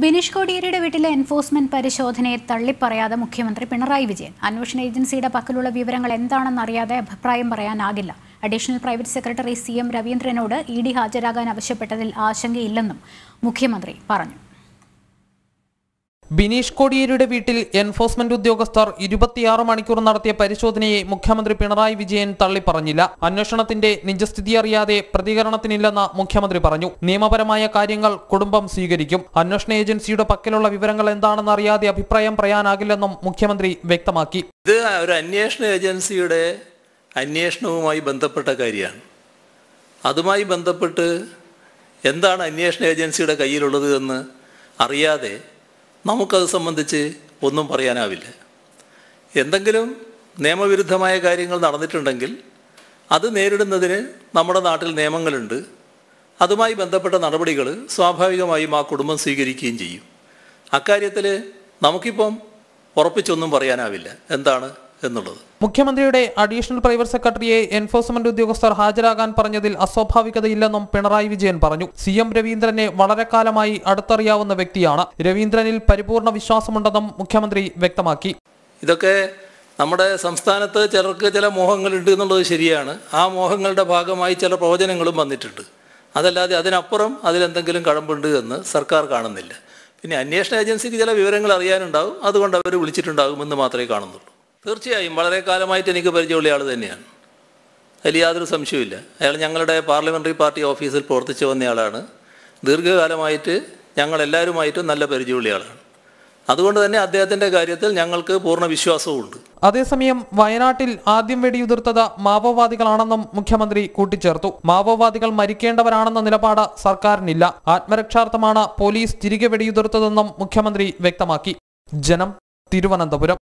ബിനീഷ് കോടിയേരിയുടെ വീട്ടിലെ എൻഫോഴ്സ്മെന്റ് പരിശോധനയെ തള്ളിപ്പറയാതെ മുഖ്യമന്ത്രി പിണറായി വിജയൻ അന്വേഷണ ഏജൻസിയുടെ പക്കലുള്ള വിവരങ്ങൾ എന്താണെന്നറിയാതെ അഭിപ്രായം പറയാനാകില്ല additional private secretary C M രവീന്ദ്രനോട് ഇ ഡി ഹാജരാകാൻ ആവശ്യപ്പെട്ടതിൽ ആശങ്കയില്ലെന്നും മുഖ്യമന്ത്രി പറഞ്ഞു ബിനീഷ് കോടിയേരിയുടെ വീട്ടിൽ എൻഫോഴ്സ്മെന്റ് ഉദ്യോഗസ്ഥർ ഇരുപത്തിയാറ് മണിക്കൂർ നടത്തിയ പരിശോധനയെ മുഖ്യമന്ത്രി പിണറായി വിജയൻ തള്ളിപ്പറഞ്ഞില്ല അന്വേഷണത്തിന്റെ നിജസ്ഥിതി അറിയാതെ പ്രതികരണത്തിനില്ലെന്ന് മുഖ്യമന്ത്രി പറഞ്ഞു നിയമപരമായ കാര്യങ്ങൾ കുടുംബം സ്വീകരിക്കും അന്വേഷണ ഏജൻസിയുടെ പക്കലുള്ള വിവരങ്ങൾ എന്താണെന്ന് അറിയാതെ അഭിപ്രായം പറയാനാകില്ലെന്നും മുഖ്യമന്ത്രി വ്യക്തമാക്കി ഇത് ഒരു അന്വേഷണ ഏജൻസിയുടെ അന്വേഷണവുമായി ബന്ധപ്പെട്ട കാര്യമാണ് അതുമായി ബന്ധപ്പെട്ട് എന്താണ് അന്വേഷണ ഏജൻസിയുടെ കയ്യിലുള്ളത് എന്ന് അറിയാതെ നമുക്കത് സംബന്ധിച്ച് ഒന്നും പറയാനാവില്ല എന്തെങ്കിലും നിയമവിരുദ്ധമായ കാര്യങ്ങൾ നടന്നിട്ടുണ്ടെങ്കിൽ അത് നേരിടുന്നതിന് നമ്മുടെ നാട്ടിൽ നിയമങ്ങളുണ്ട് അതുമായി ബന്ധപ്പെട്ട നടപടികൾ സ്വാഭാവികമായും ആ കുടുംബം സ്വീകരിക്കുകയും ചെയ്യും അക്കാര്യത്തിൽ നമുക്കിപ്പം ഉറപ്പിച്ചൊന്നും പറയാനാവില്ല എന്താണ് എന്നുള്ളത് മുഖ്യമന്ത്രിയുടെ അഡീഷണൽ പ്രൈവറ്റ് സെക്രട്ടറിയെ എൻഫോഴ്സ്മെന്റ് ഉദ്യോഗസ്ഥർ ഹാജരാകാൻ പറഞ്ഞതിൽ അസ്വാഭാവികതയില്ലെന്നും പിണറായി വിജയൻ പറഞ്ഞു സി എം രവീന്ദ്രനെ വളരെ കാലമായി അടുത്തറിയാവുന്ന വ്യക്തിയാണ് രവീന്ദ്രനിൽ പരിപൂർണ വിശ്വാസമുണ്ടെന്നും മുഖ്യമന്ത്രി വ്യക്തമാക്കി ഇതൊക്കെ നമ്മുടെ സംസ്ഥാനത്ത് ചിലർക്ക് ചില മോഹങ്ങളുണ്ട് എന്നുള്ളത് ശരിയാണ് ആ മോഹങ്ങളുടെ ഭാഗമായി ചില പ്രവചനങ്ങളും വന്നിട്ടുണ്ട് അതല്ലാതെ അതിനപ്പുറം അതിലെന്തെങ്കിലും കഴമ്പുണ്ട് എന്ന് സർക്കാർ കാണുന്നില്ല പിന്നെ അന്വേഷണ ഏജൻസിക്ക് ചില വിവരങ്ങൾ അറിയാനുണ്ടാവും അതുകൊണ്ട് അവർ വിളിച്ചിട്ടുണ്ടാകുമെന്ന് മാത്രമേ കാണുന്നുള്ളൂ തീർച്ചയായും വളരെ കാലമായിട്ട് എനിക്ക് പരിചയമുള്ള ആൾ തന്നെയാണ് അതിൽ യാതൊരു സംശയവുമില്ല അയാൾ ഞങ്ങളുടെ പാർലമെൻ്ററി പാർട്ടി ഓഫീസിൽ പ്രവർത്തിച്ചു വന്നയാളാണ് ദീർഘകാലമായിട്ട് ഞങ്ങൾ എല്ലാവരുമായിട്ടും നല്ല പരിചയമുള്ള ആളാണ് അതുകൊണ്ട് തന്നെ അദ്ദേഹത്തിൻ്റെ കാര്യത്തിൽ ഞങ്ങൾക്ക് പൂർണ്ണ വിശ്വാസവുമുണ്ട് അതേസമയം വയനാട്ടിൽ ആദ്യം വെടിയുതിർത്തത് മാവോവാദികളാണെന്നും മുഖ്യമന്ത്രി കൂട്ടിച്ചേർത്തു മാവോവാദികൾ മരിക്കേണ്ടവരാണെന്ന നിലപാട് സർക്കാരിനില്ല ആത്മരക്ഷാർത്ഥമാണ് പോലീസ് തിരികെ വെടിയുതിർത്തതെന്നും മുഖ്യമന്ത്രി വ്യക്തമാക്കി ജനം തിരുവനന്തപുരം